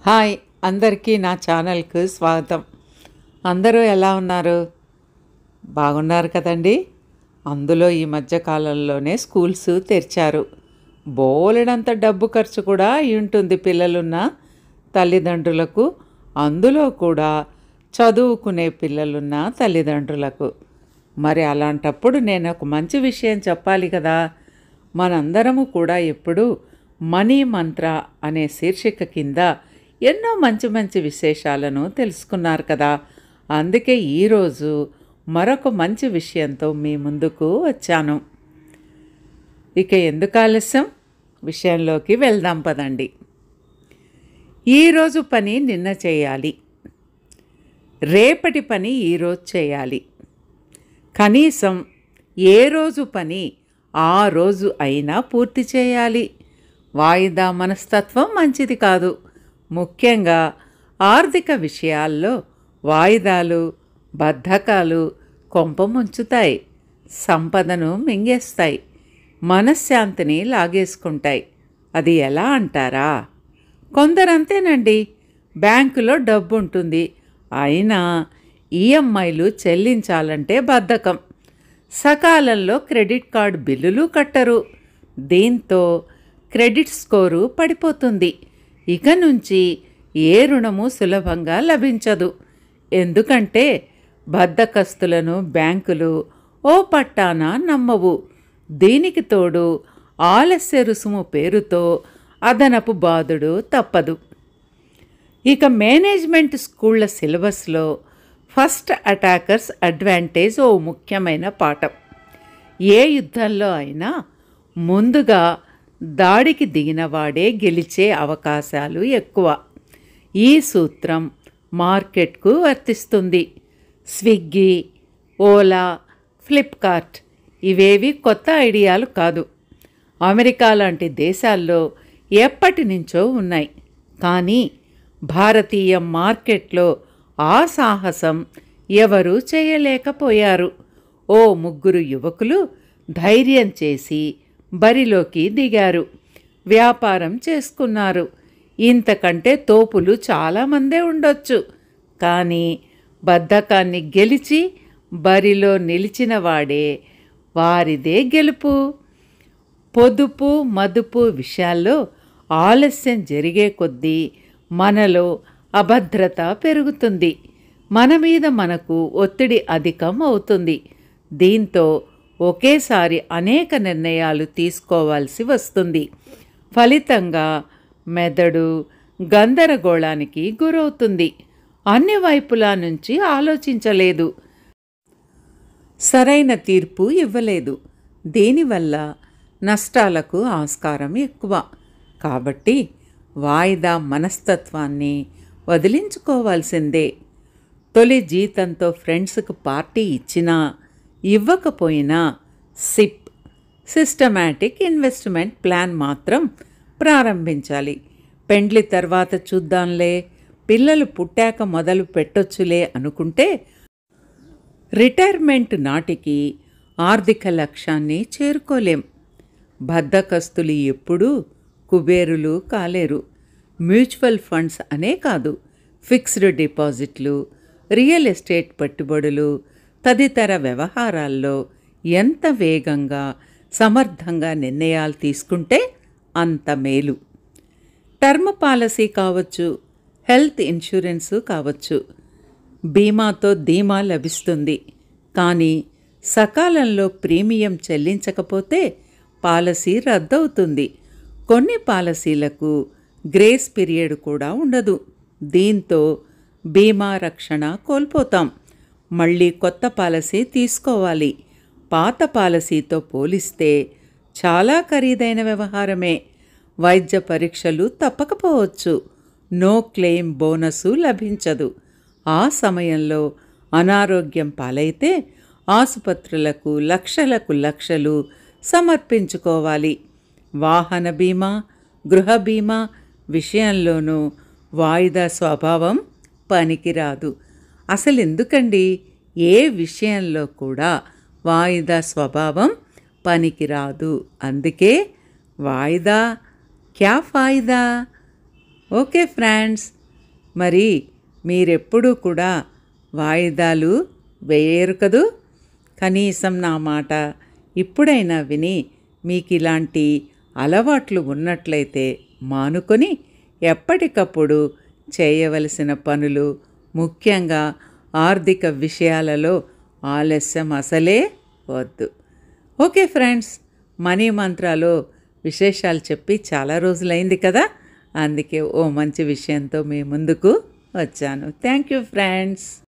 hi అందరికీ నా ఛానల్కు స్వాగతం అందరూ ఎలా ఉన్నారు బాగున్నారు కదండి అందులో ఈ మధ్య కాలంలోనే స్కూల్స్ తెరిచారు బోలెడంత డబ్బు ఖర్చు కూడా అయి ఉంటుంది పిల్లలున్న తల్లిదండ్రులకు అందులో కూడా చదువుకునే పిల్లలున్న తల్లిదండ్రులకు మరి అలాంటప్పుడు నేను ఒక మంచి విషయం చెప్పాలి కదా మనందరము కూడా ఎప్పుడు మనీ మంత్ర అనే శీర్షిక కింద ఎన్నో మంచి మంచి విశేషాలను తెలుసుకున్నారు కదా అందుకే ఈరోజు మరొక మంచి విషయంతో మీ ముందుకు వచ్చాను ఇక ఎందుకు ఆలస్యం విషయంలోకి వెళ్దాం పదండి ఈరోజు పని నిన్న చేయాలి రేపటి పని ఈరోజు చేయాలి కనీసం ఏ రోజు పని ఆ రోజు అయినా పూర్తి చేయాలి వాయిదా మనస్తత్వం మంచిది కాదు ముఖ్యంగా ఆర్థిక విషయాల్లో వాయిదాలు బద్ధకాలు కొంపముంచుతాయి సంపదను మింగేస్తాయి మనశ్శాంతిని లాగేసుకుంటాయి అది ఎలా అంటారా కొందరంతేనండి బ్యాంకులో డబ్బు ఉంటుంది అయినా ఈఎంఐలు చెల్లించాలంటే బద్ధకం సకాలంలో క్రెడిట్ కార్డు బిల్లులు కట్టరు దీంతో క్రెడిట్ స్కోరు పడిపోతుంది ఇక నుంచి ఏ రుణము సులభంగా లభించదు ఎందుకంటే బద్ధకస్తులను బ్యాంకులు ఓ పట్టాన నమ్మవు దీనికి తోడు ఆలస్య రుసుము పేరుతో అదనపు బాధుడు తప్పదు ఇక మేనేజ్మెంట్ స్కూళ్ళ సిలబస్లో ఫస్ట్ అటాకర్స్ అడ్వాంటేజ్ ఓ ముఖ్యమైన పాఠం ఏ యుద్ధంలో అయినా ముందుగా దాడికి దిగినవాడే గెలిచే అవకాశాలు ఎక్కువ ఈ సూత్రం మార్కెట్కు వర్తిస్తుంది స్విగ్గీ ఓలా ఫ్లిప్కార్ట్ ఇవేవి కొత్త ఐడియాలు కాదు అమెరికా లాంటి దేశాల్లో ఎప్పటి నుంచో ఉన్నాయి కానీ భారతీయ మార్కెట్లో ఆ సాహసం ఎవరూ చేయలేకపోయారు ఓ ముగ్గురు యువకులు ధైర్యం చేసి బరిలోకి దిగారు వ్యాపారం చేసుకున్నారు ఇంతకంటే తోపులు చాలామందే ఉండొచ్చు కానీ బద్ధకాన్ని గెలిచి బరిలో నిలిచిన వాడే వారిదే గెలుపు పొదుపు మదుపు విషయాల్లో ఆలస్యం జరిగే కొద్దీ మనలో అభద్రత పెరుగుతుంది మన మీద మనకు ఒత్తిడి అధికం అవుతుంది దీంతో ఒకేసారి అనేక నిర్ణయాలు తీసుకోవాల్సి వస్తుంది ఫలితంగా మెదడు గందరగోళానికి గురవుతుంది అన్ని వైపులా నుంచి ఆలోచించలేదు సరైన తీర్పు ఇవ్వలేదు దీనివల్ల నష్టాలకు ఆస్కారం ఎక్కువ కాబట్టి వాయిదా మనస్తత్వాన్ని వదిలించుకోవాల్సిందే తొలి జీతంతో ఫ్రెండ్స్కు పార్టీ ఇచ్చినా ఇవ్వకపోయినా సిప్ సిస్టమాటిక్ ఇన్వెస్ట్మెంట్ ప్లాన్ మాత్రం ప్రారంభించాలి పెండ్లి తర్వాత చూద్దాంలే పిల్లలు పుట్టాక మొదలు పెట్టొచ్చులే అనుకుంటే రిటైర్మెంట్ నాటికి ఆర్థిక లక్ష్యాన్ని చేరుకోలేం బద్ధకస్తులు ఎప్పుడూ కుబేరులు కాలేరు మ్యూచువల్ ఫండ్స్ అనే కాదు ఫిక్స్డ్ డిపాజిట్లు రియల్ ఎస్టేట్ పెట్టుబడులు తదితర వ్యవహారాల్లో ఎంత వేగంగా సమర్థంగా నిర్ణయాలు తీసుకుంటే అంత మేలు టర్మ్ పాలసీ కావచ్చు హెల్త్ ఇన్సూరెన్సు కావచ్చు బీమాతో ధీమా లభిస్తుంది కానీ సకాలంలో ప్రీమియం చెల్లించకపోతే పాలసీ రద్దవుతుంది కొన్ని పాలసీలకు గ్రేస్ పీరియడ్ కూడా ఉండదు దీంతో బీమా రక్షణ కోల్పోతాం మళ్ళీ కొత్త పాలసీ తీసుకోవాలి పాత పాలసీతో పోలిస్తే చాలా ఖరీదైన వ్యవహారమే వైద్య పరీక్షలు తప్పకపోవచ్చు నో క్లెయిమ్ బోనసు లభించదు ఆ సమయంలో అనారోగ్యం పాలైతే ఆసుపత్రులకు లక్షలకు లక్షలు సమర్పించుకోవాలి వాహన బీమా గృహ బీమా విషయంలోనూ వాయిదా స్వభావం పనికిరాదు అసలు ఎందుకండి ఏ విషయంలో కూడా వాయిదా స్వభావం పనికిరాదు అందుకే వాయిదా క్యా ఫాయిదా ఓకే ఫ్రెండ్స్ మరి మీరెప్పుడూ కూడా వాయిదాలు వేయరు కదూ కనీసం నా మాట ఇప్పుడైనా విని మీకు ఇలాంటి అలవాట్లు ఉన్నట్లయితే మానుకొని ఎప్పటికప్పుడు చేయవలసిన పనులు ముఖ్యంగా ఆర్థిక విషయాలలో ఆలస్యం అసలే వద్దు ఓకే ఫ్రెండ్స్ మనీ మంత్రాలో విశేషాలు చెప్పి చాలా రోజులైంది కదా అందుకే ఓ మంచి విషయంతో మీ ముందుకు వచ్చాను థ్యాంక్ యూ ఫ్రెండ్స్